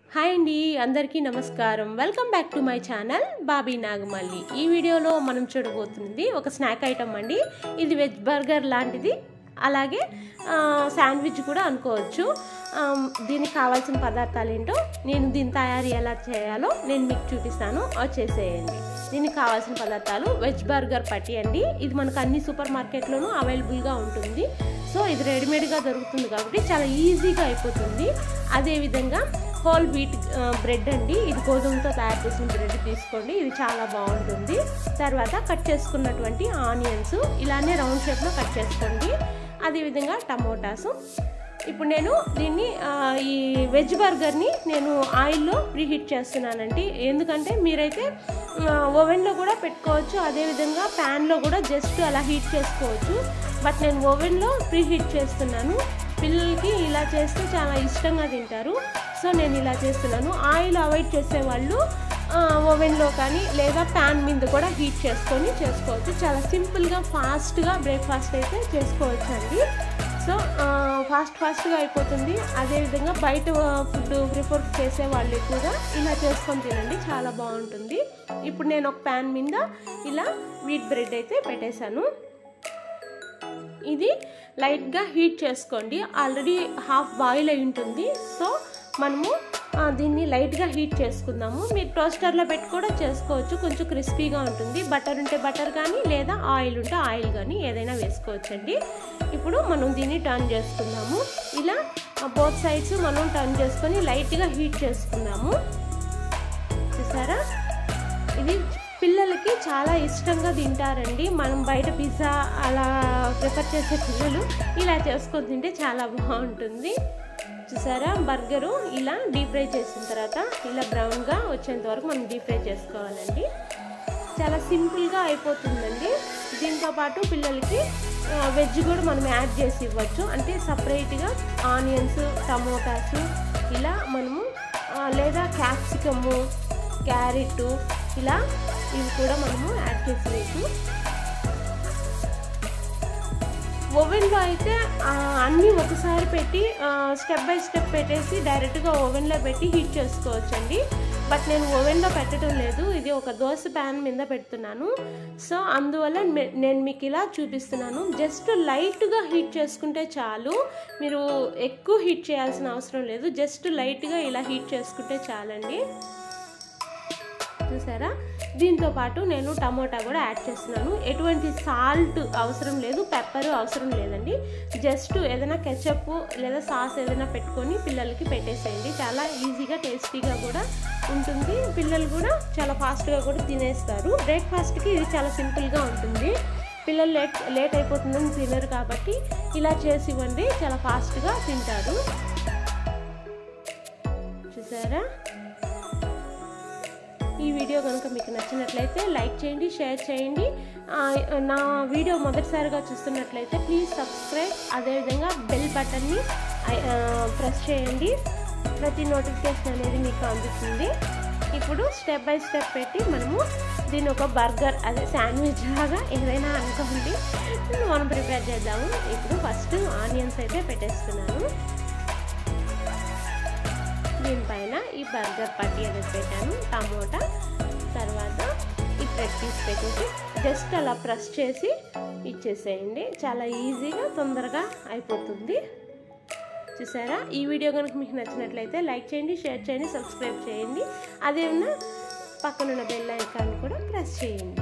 hi అండి అందరికీ నమస్కారం welcome back to my channel Bobby Nagamalli ఈ వీడియోలో మనం చూడబోతుంది ఒక స్నాక్ ఐటమ్ అండి ఇది వెజ్ బర్గర్ లాంటిది అలాగే ఆ, శాండ్విచ్ కూడా అనుకోవచ్చు ఆ, దీనికి కావాల్సిన పదార్థాలు ఏంటో నేను దీని తయారీ ఎలా చేయాలో నేను మీకు చూపిస్తాను వచ్చేసేయండి దీనికి కావాల్సిన పదార్థాలు వెజ్ బర్గర్ పట్టి అండి ఇది మనకు అన్ని సూపర్ మార్కెట్లోనూ అవైలబుల్గా ఉంటుంది సో ఇది రెడీమేడ్గా దొరుకుతుంది కాబట్టి చాలా ఈజీగా అయిపోతుంది అదేవిధంగా హోల్ వీట్ బ్రెడ్ అండి ఇది గోధుమతో తయారు చేసిన బ్రెడ్ తీసుకోండి ఇది చాలా బాగుంటుంది తర్వాత కట్ చేసుకున్నటువంటి ఆనియన్స్ ఇలానే రౌండ్ షేప్లో కట్ చేసుకోండి అదేవిధంగా టమోటాసు ఇప్పుడు నేను దీన్ని ఆ, ఈ వెజ్ బర్గర్ని నేను ఆయిల్లో ప్రీహీట్ చేస్తున్నానండి ఎందుకంటే మీరైతే ఆ, ఓవెన్లో కూడా పెట్టుకోవచ్చు అదేవిధంగా ప్యాన్లో కూడా జస్ట్ అలా హీట్ చేసుకోవచ్చు బట్ నేను ఓవెన్లో ప్రీహీట్ చేస్తున్నాను పిల్లలకి ఇలా చేస్తే చాలా ఇష్టంగా తింటారు సో నేను ఇలా చేస్తున్నాను ఆయిల్ అవాయిడ్ చేసే వాళ్ళు ఓవెన్లో కానీ లేదా ప్యాన్ మీద కూడా హీట్ చేసుకొని చేసుకోవచ్చు చాలా సింపుల్గా ఫాస్ట్గా బ్రేక్ఫాస్ట్ అయితే చేసుకోవచ్చు అండి సో ఫాస్ట్ ఫాస్ట్గా అయిపోతుంది అదేవిధంగా బయట ఫుడ్ ప్రిఫర్ చేసే వాళ్ళు కూడా ఇలా చేసుకొని తినండి చాలా బాగుంటుంది ఇప్పుడు నేను ఒక ప్యాన్ మీద ఇలా వీట్ బ్రెడ్ అయితే పెట్టేశాను ఇది లైట్గా హీట్ చేసుకోండి ఆల్రెడీ హాఫ్ బాయిల్ అయి ఉంటుంది సో మనము ఆ, దీన్ని లైట్గా హీట్ చేసుకుందాము మీరు టోస్టర్లో పెట్టి కూడా చేసుకోవచ్చు కొంచెం క్రిస్పీగా ఉంటుంది బటర్ ఉంటే బటర్ కానీ లేదా ఆయిల్ ఉంటే ఆయిల్ కానీ ఏదైనా వేసుకోవచ్చండి ఇప్పుడు మనం దీన్ని టర్న్ చేసుకుందాము ఇలా బోత్ సైడ్స్ మనం టర్న్ చేసుకొని లైట్గా హీట్ చేసుకుందాము చూసారా ఇది పిల్లలకి చాలా ఇష్టంగా తింటారండి మనం బయట పిజ్జా అలా ప్రిఫర్ చేసే పిల్లలు ఇలా చేసుకొని తింటే చాలా బాగుంటుంది చూసారా బర్గరు ఇలా డీప్ ఫ్రై చేసిన తర్వాత ఇలా బ్రౌన్గా వచ్చేంత వరకు మనం డీప్ ఫ్రై చేసుకోవాలండి చాలా సింపుల్గా అయిపోతుందండి దీంతో పాటు పిల్లలకి వెజ్ కూడా మనం యాడ్ చేసి ఇవ్వచ్చు అంటే సపరేట్గా ఆనియన్స్ టమోటాస్ ఇలా మనము ఆ, లేదా క్యాప్సికము క్యారెట్ ఇలా ఇవి కూడా మనము యాడ్ చేసి వేయచ్చు ఓవెన్లో అయితే ఆ, అన్నీ ఒకసారి పెట్టి స్టెప్ బై స్టెప్ పెట్టేసి డైరెక్ట్గా ఓవెన్లో పెట్టి హీట్ చేసుకోవచ్చండి బట్ నేను ఓవెన్లో పెట్టడం లేదు ఇది ఒక దోశ ప్యాన్ మీద పెడుతున్నాను సో అందువల్ల మే- నేను మీకు ఇలా చూపిస్తున్నాను జస్ట్ లైట్గా హీట్ చేసుకుంటే చాలు మీరు ఎక్కువ హీట్ చేయాల్సిన అవసరం లేదు జస్ట్ లైట్గా ఇలా హీట్ చేసుకుంటే చాలండి చూసారా దీంతో పాటు నేను టమోటా కూడా యాడ్ చేస్తున్నాను ఎటువంటి సాల్ట్ అవసరం లేదు పెప్పర్ అవసరం లేదండి జస్ట్ ఏదైనా కెచప్ లేదా సాస్ ఏదైనా పెట్టుకొని పిల్లలకి పెట్టేసేయండి చాలా ఈజీగా టేస్టీగా కూడా ఉంటుంది పిల్లలు కూడా చాలా ఫాస్ట్గా కూడా తినేస్తారు బ్రేక్ఫాస్ట్కి ఇది చాలా సింపుల్గా ఉంటుంది పిల్లలు లేట్ లేట్ అయిపోతుందని తినరు కాబట్టి ఇలా చేసి ఇవ్వండి చాలా ఫాస్ట్గా తింటారు చూసారా ఈ వీడియో కనుక మీకు నచ్చినట్లయితే లైక్ చేయండి షేర్ చేయండి ఆ, నా వీడియో మొదటిసారిగా చూస్తున్నట్లయితే ప్లీజ్ సబ్స్క్రైబ్ అదేవిధంగా బెల్ బటన్ని ఆ, ప్రెస్ చేయండి ప్రతి నోటిఫికేషన్ అనేది మీకు అందుతుంది ఇప్పుడు స్టెప్ బై స్టెప్ పెట్టి మనము దీన్ని ఒక బర్గర్ అదే శాండ్విచ్ లాగా ఏదైనా అనుకోండి మనం ప్రిపేర్ చేద్దాము ఇప్పుడు ఫస్ట్ ఆనియన్స్ అయితే పెట్టేస్తున్నాను దీనిపైన ఈ బర్గర్ పట్టి అనేది పెట్టాను టమోటా తర్వాత ఈ బ్రెడ్ పీస్ పెట్టేసి జస్ట్ అలా ప్రెస్ చేసి ఇచ్చేసేయండి చాలా ఈజీగా తొందరగా అయిపోతుంది చూసారా ఈ వీడియో కనుక మీకు నచ్చినట్లయితే లైక్ చేయండి షేర్ చేయండి సబ్స్క్రైబ్ చేయండి అదేమన్నా పక్కనున్న బెల్ ఐకాన్ కూడా ప్రెస్ చేయండి